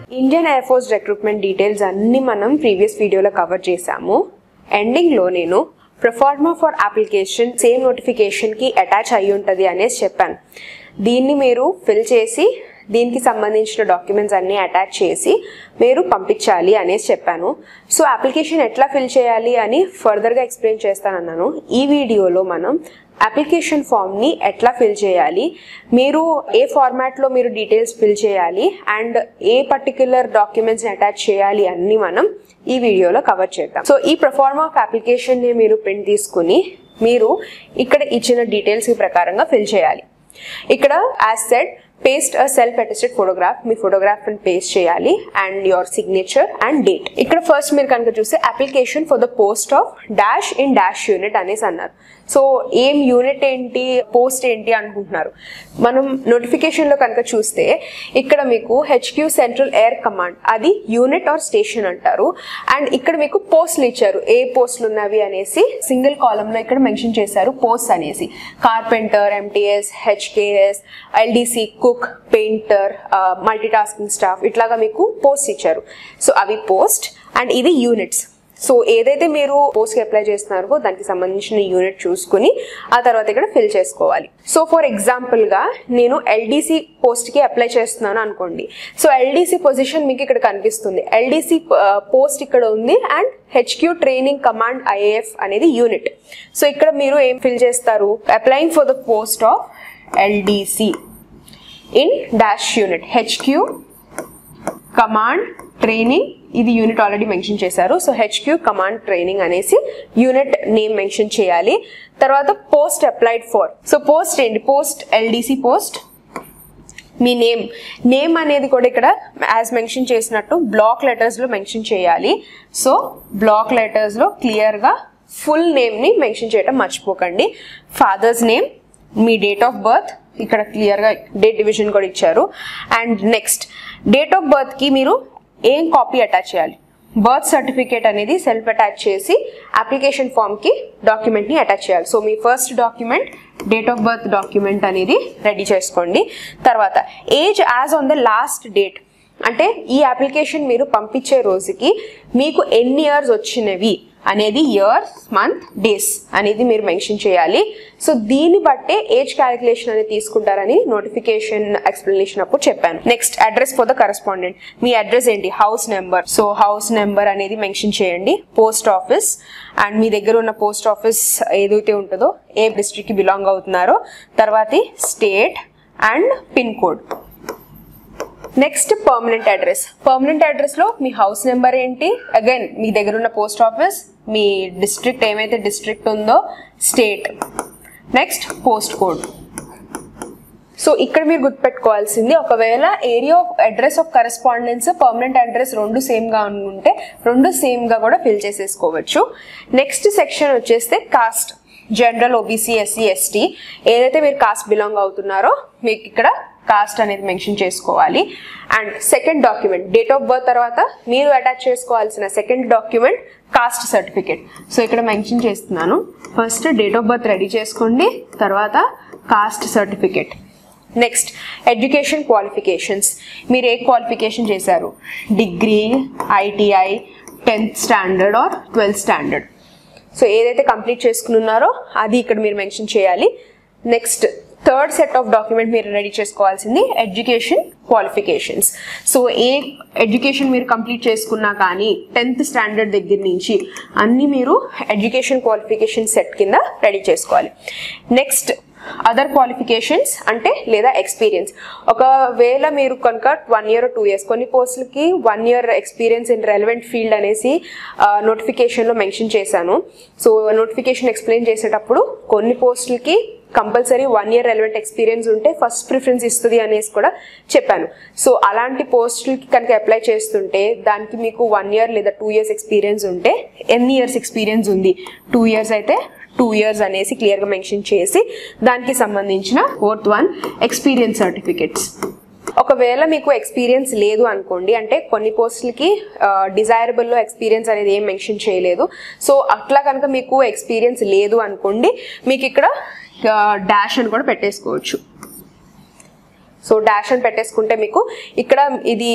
Indian air force recruitment details అన్ని మనం previous వీడియోలో కవర్ చేశాము ఎండింగ్లో నేను ప్రొఫార్మా ఫర్ అప్లికేషన్ సేమ్ నోటిఫికేషన్కి అటాచ్ అయి ఉంటుంది అనేసి చెప్పాను దీన్ని మీరు ఫిల్ చేసి దీనికి సంబంధించిన డాక్యుమెంట్స్ అన్నీ అటాచ్ చేసి మీరు పంపించాలి అనేసి చెప్పాను సో అప్లికేషన్ ఎట్లా ఫిల్ చేయాలి అని ఫర్దర్గా ఎక్స్ప్లెయిన్ చేస్తానన్నాను ఈ వీడియోలో మనం అప్లికేషన్ ఫామ్ని ఎట్లా ఫిల్ చేయాలి మీరు ఏ ఫార్మాట్లో మీరు డీటెయిల్స్ ఫిల్ చేయాలి అండ్ ఏ పర్టిక్యులర్ డాక్యుమెంట్స్ని అటాచ్ చేయాలి అన్ని మనం ఈ వీడియోలో కవర్ చేద్దాం సో ఈ ప్రొఫార్మ్ ఆఫ్ అప్లికేషన్ని మీరు ప్రింట్ తీసుకుని మీరు ఇక్కడ ఇచ్చిన డీటెయిల్స్ ప్రకారంగా ఫిల్ చేయాలి ఇక్కడ as said paste a self attested photograph మీ ఫోటోగ్రాఫ్ పేస్ట్ చేయాలి and your signature and date ఇక్కడ ఫస్ట్ మీరు కనుక చూస్తే application for the post of dash in dash unit అనేసి అన్నారు సో ఏం యూనిట్ ఏంటి పోస్ట్ ఏంటి అనుకుంటున్నారు మనం నోటిఫికేషన్లో కనుక చూస్తే ఇక్కడ మీకు హెచ్క్యూ సెంట్రల్ ఎయిర్ కమాండ్ అది యూనిట్ ఆర్ స్టేషన్ అంటారు అండ్ ఇక్కడ మీకు పోస్టులు ఇచ్చారు ఏ పోస్టులు ఉన్నవి అనేసి సింగిల్ కాలంలో ఇక్కడ మెన్షన్ చేశారు పోస్ట్ అనేసి carpenter MTS HKS LDC cook painter multi tasking staff ఇట్లాగా మీకు పోస్ట్ ఇచ్చారు సో అవి పోస్ట్ అండ్ ఇది యూనిట్స్ సో ఏదైతే మీరు పోస్ట్కి అప్లై చేస్తున్నారో దానికి సంబంధించిన యూనిట్ చూసుకుని ఆ తర్వాత ఇక్కడ ఫిల్ చేసుకోవాలి సో ఫర్ ఎగ్జాంపుల్గా నేను ఎల్డీసీ పోస్ట్కి అప్లై చేస్తున్నాను అనుకోండి సో ఎల్డీసీ పొజిషన్ మీకు ఇక్కడ కనిపిస్తుంది ఎల్డీసీ పోస్ట్ ఇక్కడ ఉంది and HQ training command IAF అనేది యూనిట్ సో ఇక్కడ మీరు ఏం ఫిల్ చేస్తారు applying for the post of LDC in dash unit HQ command training ఇది యూనిట్ ఆల్రెడీ మెన్షన్ చేశారు సో హెచ్క్యూ కమాండ్ ట్రైనింగ్ అనేసి యూనిట్ నేమ్ మెన్షన్ చేయాలి తర్వాత post applied for so post ఏంటి పోస్ట్ ఎల్డీసీ పోస్ట్ మీ name name అనేది కూడా ఇక్కడ యాజ్ మెన్షన్ చేసినట్టు బ్లాక్ లెటర్స్లో మెన్షన్ చేయాలి సో బ్లాక్ లెటర్స్లో క్లియర్గా ఫుల్ నేమ్ని మెన్షన్ చేయడం మర్చిపోకండి ఫాదర్స్ నేమ్ మీ డేట్ ఆఫ్ బర్త్ ఇక్కడ క్లియర్గా డేట్ డివిజన్ కూడా ఇచ్చారు అండ్ నెక్స్ట్ డేట్ ఆఫ్ బర్త్కి మీరు ఏం కాపీ అటాచ్ చేయాలి బర్త్ సర్టిఫికేట్ అనేది సెల్ఫ్ అటాచ్ చేసి అప్లికేషన్ ఫామ్కి డాక్యుమెంట్ని అటాచ్ చేయాలి సో మీ first document date of birth document అనేది రెడీ చేసుకోండి తర్వాత age as on the last date అంటే ఈ అప్లికేషన్ మీరు పంపించే రోజుకి మీకు ఎన్ని ఇయర్స్ వచ్చినవి అనేది ఇయర్స్ మంత్ డేస్ అనేది మీరు మెన్షన్ చేయాలి సో దీన్ని బట్టే ఏజ్ క్యాలిక్యులేషన్ అనేది తీసుకుంటారని నోటిఫికేషన్ ఎక్స్ప్లెనేషన్ అప్పుడు చెప్పాను next address for the correspondent మీ అడ్రస్ ఏంటి house number so house number అనేది మెన్షన్ చేయండి పోస్ట్ ఆఫీస్ అండ్ మీ దగ్గర ఉన్న పోస్ట్ ఆఫీస్ ఏదైతే ఉంటుందో ఏ డిస్ట్రిక్ట్కి బిలాంగ్ అవుతున్నారో తర్వాత state and pin code next permanent address permanent అడ్రస్లో మీ హౌస్ నెంబర్ ఏంటి అగైన్ మీ దగ్గర ఉన్న పోస్ట్ ఆఫీస్ మీ డిస్ట్రిక్ట్ ఏమైతే డిస్ట్రిక్ట్ ఉందో state next post code so ఇక్కడ మీరు గుర్తుపెట్టుకోవాల్సింది ఒకవేళ area of address of correspondence permanent address రెండు సేమ్గా ఉంటే రెండు సేమ్గా కూడా ఫిల్ చేసేసుకోవచ్చు నెక్స్ట్ సెక్షన్ వచ్చేస్తే caste general OBC SC ST ఏదైతే మీరు కాస్ట్ బిలాంగ్ అవుతున్నారో మీకు ఇక్కడ కాస్ట్ అనేది మెన్షన్ చేసుకోవాలి and second document date of birth తర్వాత మీరు అటాచ్ చేసుకోవాల్సిన second document caste certificate so ఇక్కడ మెన్షన్ చేస్తున్నాను first date of birth ready చేసుకోండి తర్వాత caste certificate next education qualifications మీరు ఏ క్వాలిఫికేషన్ చేశారు degree ITI tenth standard or twelfth standard so ఏదైతే కంప్లీట్ చేసుకుని ఉన్నారో అది ఇక్కడ మీరు మెన్షన్ చేయాలి next third set of document మీరు రెడీ చేసుకోవాల్సింది ఎడ్యుకేషన్ క్వాలిఫికేషన్స్ సో ఏ ఎడ్యుకేషన్ మీరు కంప్లీట్ చేసుకున్నా కానీ టెన్త్ స్టాండర్డ్ దగ్గర నుంచి అన్నీ మీరు ఎడ్యుకేషన్ క్వాలిఫికేషన్ సెట్ కింద రెడీ చేసుకోవాలి నెక్స్ట్ అదర్ క్వాలిఫికేషన్స్ అంటే లేదా ఎక్స్పీరియన్స్ ఒకవేళ మీరు కనుక వన్ ఇయర్ టూ ఇయర్స్ కొన్ని పోస్టులకి one year experience in relevant field అనేసి నోటిఫికేషన్లో మెన్షన్ చేశాను సో నోటిఫికేషన్ ఎక్స్ప్లెయిన్ చేసేటప్పుడు కొన్ని పోస్టులకి compulsory one year relevant experience ఉంటే ఫస్ట్ ప్రిఫరెన్స్ ఇస్తుంది అనేసి కూడా చెప్పాను సో అలాంటి పోస్టులకి కనుక అప్లై చేస్తుంటే దానికి మీకు వన్ ఇయర్ లేదా టూ ఇయర్స్ ఎక్స్పీరియన్స్ ఉంటే ఎన్ని ఇయర్స్ ఎక్స్పీరియన్స్ ఉంది టూ ఇయర్స్ అయితే టూ ఇయర్స్ అనేసి క్లియర్గా మెన్షన్ చేసి దానికి సంబంధించిన ఫోర్త్ వన్ ఎక్స్పీరియన్స్ సర్టిఫికెట్స్ ఒకవేళ మీకు ఎక్స్పీరియన్స్ లేదు అనుకోండి అంటే కొన్ని పోస్టులకి డిజైరబుల్లో ఎక్స్పీరియన్స్ అనేది ఏం మెన్షన్ చేయలేదు సో అట్లా కనుక మీకు ఎక్స్పీరియన్స్ లేదు అనుకోండి మీకు ఇక్కడ డాష్ అని కూడా పెట్టేసుకోవచ్చు సో డాష్ అని పెట్టేసుకుంటే మీకు ఇక్కడ ఇది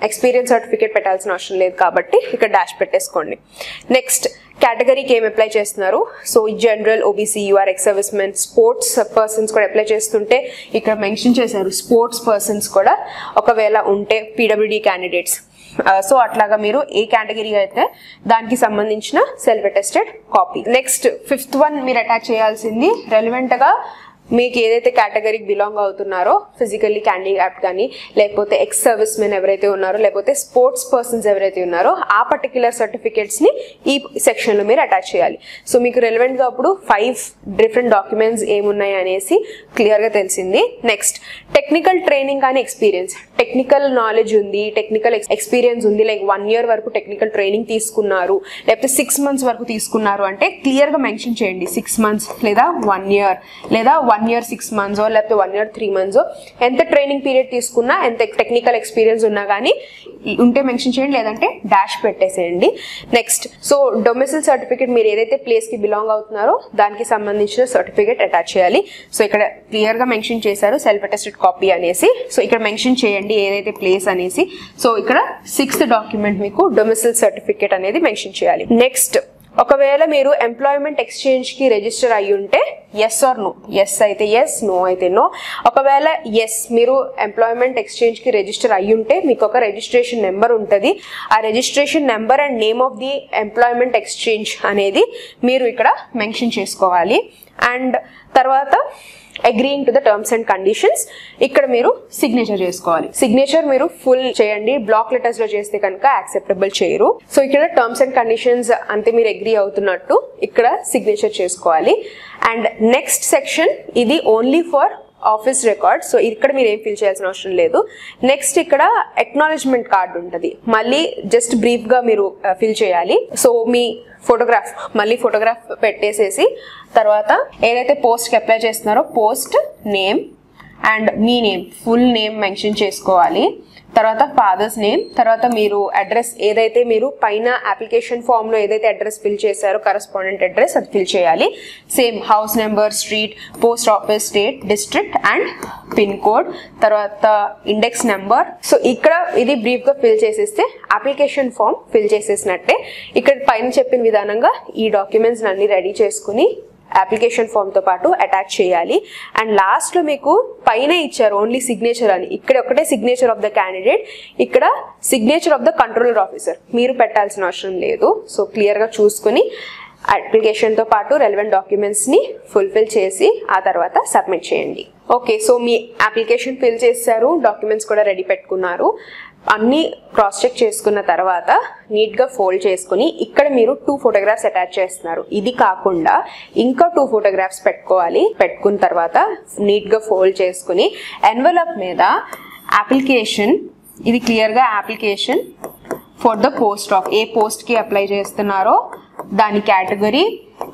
ఎక్స్పీరియన్స్ సర్టిఫికేట్ పెట్టాల్సిన అవసరం లేదు కాబట్టి ఇక్కడ డాష్ పెట్టేసుకోండి నెక్స్ట్ కేటగిరీకి ఏం అప్లై చేస్తున్నారు so general OBC UR ex service men sports persons కూడా అప్లై చేస్తుంటే ఇక్కడ మెన్షన్ చేశారు స్పోర్ట్స్ పర్సన్స్ కూడా ఒకవేళ ఉంటే పీడబ్ల్యూడి క్యాండిడేట్స్ సో అట్లాగా మీరు ఏ కేటగిరీ అయితే దానికి సంబంధించిన self attested copy next fifth one మీరు అటాచ్ చేయాల్సింది రెలవెంట్ గా మీకు ఏదైతే కేటగిరీకి బిలాంగ్ అవుతున్నారో ఫిజికల్లీ క్యాండిడేట్ కానీ లేకపోతే ఎక్స్ సర్వీస్ మెన్ ఎవరైతే ఉన్నారో లేకపోతే స్పోర్ట్స్ పర్సన్స్ ఎవరైతే ఉన్నారో ఆ పర్టికులర్ సర్టిఫికేట్స్ ని ఈ సెక్షన్ లో మీరు అటాచ్ చేయాలి సో మీకు రెలవెంట్ గా అప్పుడు ఫైవ్ డిఫరెంట్ డాక్యుమెంట్స్ ఏమున్నాయి అనేసి క్లియర్ గా తెలిసింది నెక్స్ట్ టెక్నికల్ ట్రైనింగ్ కానీ ఎక్స్పీరియన్స్ టెక్నికల్ నాలెడ్జ్ ఉంది టెక్నికల్ ఎక్స్పీరియన్స్ ఉంది లైక్ వన్ ఇయర్ వరకు టెక్నికల్ ట్రైనింగ్ తీసుకున్నారు లేకపోతే సిక్స్ మంత్స్ వరకు తీసుకున్నారు అంటే క్లియర్ గా మెన్షన్ చేయండి సిక్స్ మంత్స్ లేదా వన్ ఇయర్ లేదా వన్ ఇయర్ సిక్స్ మంత్స్ లేకపోతే వన్ ఇయర్ త్రీ మంత్స్ ఎంత ట్రైనింగ్ పీరియడ్ తీసుకున్నా ఎంత టెక్నికల్ ఎక్స్పీరియన్స్ ఉన్నా కానీ ఉంటే మెన్షన్ చేయండి లేదంటే డాష్ పెట్టేసేయండి నెక్స్ట్ సో డొమిసిల్ సర్టిఫికేట్ మీరు ఏదైతే ప్లేస్ కి బిలాంగ్ అవుతున్నారో దానికి సంబంధించిన సర్టిఫికేట్ అటాచ్ చేయాలి సో ఇక్కడ క్లియర్ గా మెన్షన్ చేశారు సెల్ఫ్ అటెస్టెడ్ కాపీ అనేసి సో ఇక్కడ మెన్షన్ చేయండి ఏదైతే ప్లేస్ అనేసి సో ఇక్కడ సిక్స్త్ డాక్యుమెంట్ మీకు డొమిసిల్ సర్టిఫికేట్ అనేది మెన్షన్ చేయాలి నెక్స్ట్ ఒకవేళ మీరు ఎంప్లాయ్మెంట్ ఎక్స్చేంజ్ కి రిజిస్టర్ అయ్యి ఉంటే ఎస్ ఆర్ నో ఎస్ అయితే ఎస్ నో అయితే నో ఒకవేళ ఎస్ మీరు ఎంప్లాయ్మెంట్ ఎక్స్చేంజ్ కి రిజిస్టర్ అయ్యి ఉంటే మీకు ఒక రిజిస్ట్రేషన్ నెంబర్ ఉంటుంది ఆ registration number and name of the employment exchange అనేది మీరు ఇక్కడ మెన్షన్ చేసుకోవాలి అండ్ తర్వాత agreeing to the terms and conditions ఇక్కడ మీరు సిగ్నేచర్ చేసుకోవాలి సిగ్నేచర్ మీరు ఫుల్ చేయండి బ్లాక్ లెటర్స్ లో చేస్తే కనుక యాక్సెప్టబుల్ చేయరు సో ఇక్కడ టర్మ్స్ అండ్ కండిషన్స్ అంతే మీరు అగ్రీ అవుతున్నట్టు ఇక్కడ సిగ్నేచర్ చేసుకోవాలి అండ్ నెక్స్ట్ సెక్షన్ ఇది only for office record so ఇక్కడ మీరు ఏం ఫిల్ చేయాల్సిన అవసరం లేదు నెక్స్ట్ ఇక్కడ ఎక్నాలజ్మెంట్ కార్డ్ ఉంటుంది మళ్ళీ జస్ట్ బ్రీఫ్ గా మీరు ఫిల్ చేయాలి సో మీ ఫోటోగ్రాఫ్ మళ్ళీ ఫోటోగ్రాఫ్ పెట్టేసేసి తర్వాత ఏదైతే పోస్ట్కి అప్లై చేస్తున్నారో పోస్ట్ నేమ్ అండ్ మీ నేమ్ ఫుల్ నేమ్ మెన్షన్ చేసుకోవాలి తర్వాత ఫాదర్స్ నేమ్ తర్వాత మీరు అడ్రస్ ఏదైతే మీరు పైన అప్లికేషన్ ఫామ్ లో ఏదైతే అడ్రస్ ఫిల్ చేశారో కరస్పాండెంట్ అడ్రస్ అది ఫిల్ చేయాలి same house number street post office state district and pin code తర్వాత ఇండెక్స్ నెంబర్ సో ఇక్కడ ఇది బ్రీఫ్ గా ఫిల్ చేసేస్తే అప్లికేషన్ ఫామ్ ఫిల్ చేసేసినట్టే ఇక్కడ పైన చెప్పిన విధానంగా ఈ డాక్యుమెంట్స్ అన్ని రెడీ చేసుకుని అప్లికేషన్ ఫామ్ తో పాటు అటాచ్ చేయాలి అండ్ లాస్ట్ లో మీకు పైన ఇచ్చారు ఓన్లీ సిగ్నేచర్ అని ఇక్కడ ఒకటే సిగ్నేచర్ ఆఫ్ ద క్యాండిడేట్ ఇక్కడ signature of the controller officer మీరు పెట్టాల్సిన అవసరం లేదు సో క్లియర్ గా చూసుకుని అప్లికేషన్ తో పాటు రెలవెంట్ డాక్యుమెంట్స్ ని ఫుల్ఫిల్ చేసి ఆ తర్వాత సబ్మిట్ చేయండి ఓకే సో మీ అప్లికేషన్ ఫిల్ చేశారు డాక్యుమెంట్స్ కూడా రెడీ పెట్టుకున్నారు అన్ని క్రాస్ చెక్ చేసుకున్న తర్వాత నీట్ గా ఫోల్డ్ చేసుకుని ఇక్కడ మీరు టూ ఫోటోగ్రాఫ్స్ అటాచ్ చేస్తున్నారు ఇది కాకుండా ఇంకా టూ ఫోటోగ్రాఫ్స్ పెట్టుకోవాలి పెట్టుకున్న తర్వాత నీట్ గా ఫోల్డ్ చేసుకుని ఎన్వలప్ మీద అప్లికేషన్ ఇది క్లియర్ గా application for the post of ఏ పోస్ట్ కి అప్లై చేస్తున్నారో దాని కేటగిరీ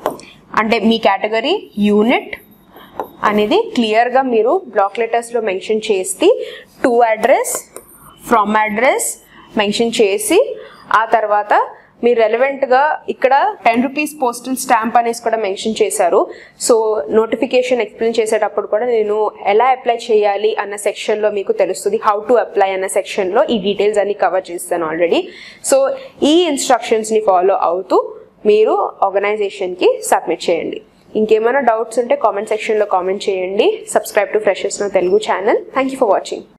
అంటే మీ కేటగిరీ యూనిట్ అనేది క్లియర్గా మీరు బ్లాక్ లెటర్స్లో మెన్షన్ చేసి to address from address mention చేసి ఆ తర్వాత మీరు రెలవెంట్గా ఇక్కడ టెన్ రూపీస్ పోస్టల్ స్టాంప్ అనేసి కూడా మెన్షన్ చేశారు సో నోటిఫికేషన్ ఎక్స్ప్లెయిన్ చేసేటప్పుడు కూడా నేను ఎలా అప్లై చేయాలి అన్న సెక్షన్లో మీకు తెలుస్తుంది హౌ టు అప్లై అన్న సెక్షన్లో ఈ డీటెయిల్స్ అన్ని కవర్ చేస్తాను ఆల్రెడీ సో ఈ ఇన్స్ట్రక్షన్స్ని ఫాలో అవుతూ మీరు ఆర్గనైజేషన్కి సబ్మిట్ చేయండి ఇంకేమైనా డౌట్స్ ఉంటే కామెంట్ సెక్షన్లో కామెంట్ చేయండి సబ్స్క్రైబ్ టు ఫ్రెషర్స్ నా Telugu channel thank you for watching